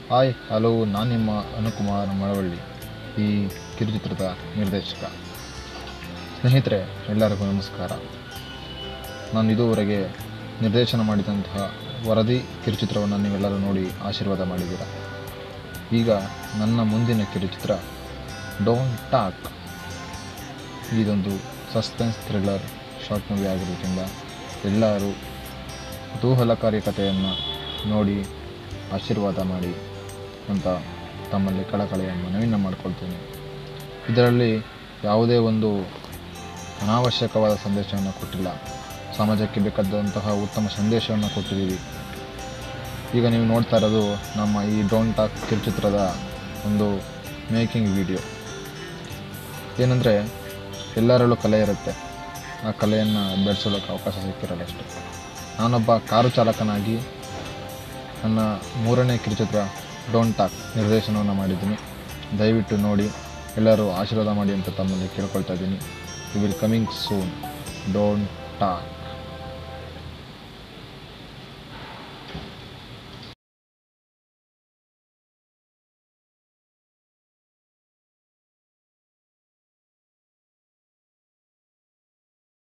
hi hello ನಾನು ನಿಮ್ಮ ಅನುಕುಮಾರ್ ಮಳವಳ್ಳಿ ಈ ಕಿರುಚಿತ್ರದ ನಿರ್ದೇಶಕ ಸ್ನೇಹಿತರೆ ಎಲ್ಲರಿಗೂ ನಮಸ್ಕಾರ ನಾನು ಇದುವರೆಗೆ ನಿರ್ದೇಶನ ಮಾಡಿದಂತಹ ವರದಿ ಕಿರುಚಿತ್ರವನ್ನು ನೀವೆಲ್ಲರೂ ನೋಡಿ ಆಶೀರ್ವಾದ ಮಾಡಿದ್ದೀರ ಈಗ ನನ್ನ ಮುಂದಿನ ಕಿರುಚಿತ್ರ ಡೋಂಟ್ ಟಾಕ್ ಇದೊಂದು ಸಸ್ಪೆನ್ಸ್ ಥ್ರಿಲ್ಲರ್ ಶಾರ್ಟ್ ಮೂವಿ ಆಗಿರೋದ್ರಿಂದ ಎಲ್ಲರೂ ಕುತೂಹಲಕಾರಿ ಕಥೆಯನ್ನು ನೋಡಿ ಆಶೀರ್ವಾದ ಮಾಡಿ ಅಂತ ತಮ್ಮಲ್ಲಿ ಕಳಕಳಿಯ ಮನವಿಯನ್ನು ಮಾಡಿಕೊಳ್ತೀನಿ ಇದರಲ್ಲಿ ಯಾವುದೇ ಒಂದು ಅನಾವಶ್ಯಕವಾದ ಸಂದೇಶವನ್ನು ಕೊಟ್ಟಿಲ್ಲ ಸಮಾಜಕ್ಕೆ ಬೇಕಾದಂತಹ ಉತ್ತಮ ಸಂದೇಶವನ್ನು ಕೊಟ್ಟಿದ್ದೀವಿ ಈಗ ನೀವು ನೋಡ್ತಾ ಇರೋದು ನಮ್ಮ ಈ ಡೋಂಟ್ ಟಾಕ್ ಕಿರುಚಿತ್ರದ ಒಂದು ಮೇಕಿಂಗ್ ವಿಡಿಯೋ ಏನಂದರೆ ಎಲ್ಲರಲ್ಲೂ ಕಲೆ ಇರುತ್ತೆ ಆ ಕಲೆಯನ್ನು ಬೆಳೆಸೋದಕ್ಕೆ ಅವಕಾಶ ಸಿಕ್ಕಿರಲ್ಲ ಅಷ್ಟೇ ನಾನೊಬ್ಬ ಕಾರು ಚಾಲಕನಾಗಿ ನನ್ನ ಮೂರನೇ ಕಿರುಚಿತ್ರ ಡೋಂಟ್ ಟಾಕ್ ನಿರ್ದೇಶನವನ್ನು ಮಾಡಿದ್ದೀನಿ ದಯವಿಟ್ಟು ನೋಡಿ ಎಲ್ಲರೂ ಆಶೀರ್ವಾದ ಮಾಡಿ ಅಂತ ತಮ್ಮಲ್ಲಿ ಕೇಳ್ಕೊಳ್ತಾ ಇದ್ದೀನಿ you will coming soon don't talk